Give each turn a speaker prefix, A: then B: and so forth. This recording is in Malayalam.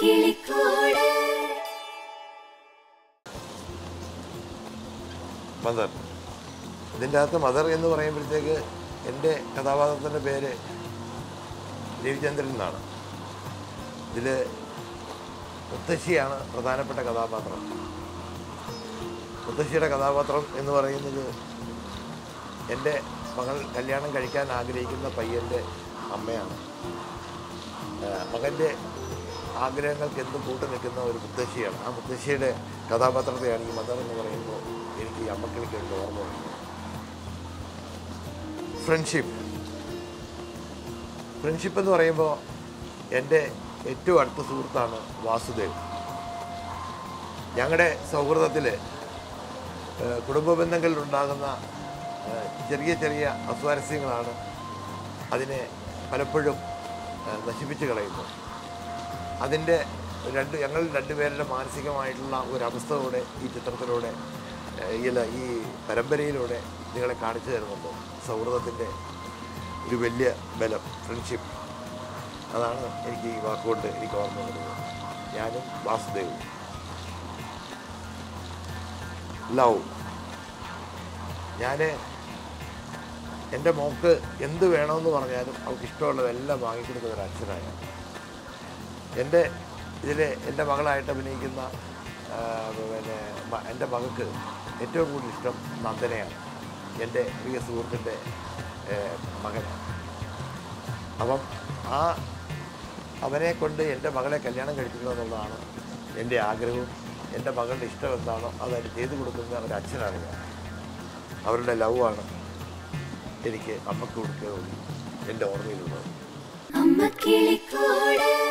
A: കിളിക്കൂട്
B: മദർ ഇതിൻ്റെ അകത്ത് മദർ എന്ന് പറയുമ്പോഴത്തേക്ക് എൻ്റെ കഥാപാത്രത്തിൻ്റെ പേര് രവിചന്ദ്രൻ എന്നാണ് ഇതിൽ മുത്തശ്ശിയാണ് പ്രധാനപ്പെട്ട കഥാപാത്രം മുത്തശ്ശിയുടെ കഥാപാത്രം എന്ന് പറയുന്നത് എൻ്റെ മകൾ കല്യാണം കഴിക്കാൻ ആഗ്രഹിക്കുന്ന പയ്യൻ്റെ അമ്മയാണ് ഏഹ് മകൻ്റെ ആഗ്രഹങ്ങൾക്ക് എന്തും കൂട്ടു നിൽക്കുന്ന ഒരു മുത്തശ്ശിയാണ് ആ മുത്തശ്ശിയുടെ കഥാപാത്രത്തെയാണ് ഈ മദർ എന്ന് പറയുമ്പോൾ എനിക്ക് ഈ അമ്മക്കിളിക്ക് ഒരു ഓർമ്മ വരുന്നത് ഫ്രണ്ട്ഷിപ്പ് ഫ്രണ്ട്ഷിപ്പ് എന്ന് പറയുമ്പോൾ എൻ്റെ ഏറ്റവും അടുത്ത സുഹൃത്താണ് വാസുദേവ് ഞങ്ങളുടെ സൗഹൃദത്തിൽ കുടുംബ ബന്ധങ്ങളിലുണ്ടാകുന്ന ഏഹ്, ചെറിയ ചെറിയ അസ്വാരസ്യങ്ങളാണ് അതിനെ പലപ്പോഴും ഏഹ്, നശിപ്പിച്ച് കളയുന്നത് അതിൻ്റെ രണ്ട് ഞങ്ങൾ രണ്ടുപേരുടെ മാനസികമായിട്ടുള്ള ഒരു അവസ്ഥയോടെ ഈ ചിത്രത്തിലൂടെ ഏഹ്, ഈ ല- ഈ പരമ്പരയിലൂടെ നിങ്ങളെ കാണിച്ചു തരുന്നുണ്ട് സൗഹൃദത്തിൻ്റെ ഒരു വലിയ ബലം ഫ്രണ്ട്ഷിപ്പ് അതാണ് എനിക്ക് ഈ വാക്കുകൊണ്ട് എനിക്ക് ഓർമ്മ വരുന്നത് ഞാനും വാസുദേവും ലവ് ഞാൻ എൻ്റെ മോക്ക് എന്ത് വേണമെന്ന് പറഞ്ഞാലും അവൾക്ക് ഇഷ്ടമുള്ളതെല്ലാം വാങ്ങിക്കൊടുക്കുന്ന ഒരു അച്ഛനായ എൻ്റെ ഇതിൽ എൻ്റെ മകളായിട്ട് അഭിനയിക്കുന്ന ആ, പിന്നെ മ- എൻ്റെ മകൾക്ക് ഏറ്റവും കൂടുതൽ ഇഷ്ടം നന്ദനയാണ് എൻ്റെ പ്രിയ സുഹൃത്തിൻ്റെ മകനാണ് അപ്പം ആ അവനെ കൊണ്ട് എൻ്റെ മകളെ കല്യാണം കഴിപ്പിക്കുക എന്നുള്ളതാണ് എൻ്റെ ആഗ്രഹവും എൻ്റെ മകളുടെ ഇഷ്ടം എന്താണോ അത് ചെയ്തു കൊടുക്കുന്ന ഒരു അച്ഛനാണ് ഞാൻ അവരുടെ ലവാണ് എനിക്ക് അമ്മക്ക് കൊടുക്കുക എൻ്റെ ഓർമ്മയിലുള്ളത്
A: അമ്മ കിളിക്കൂട്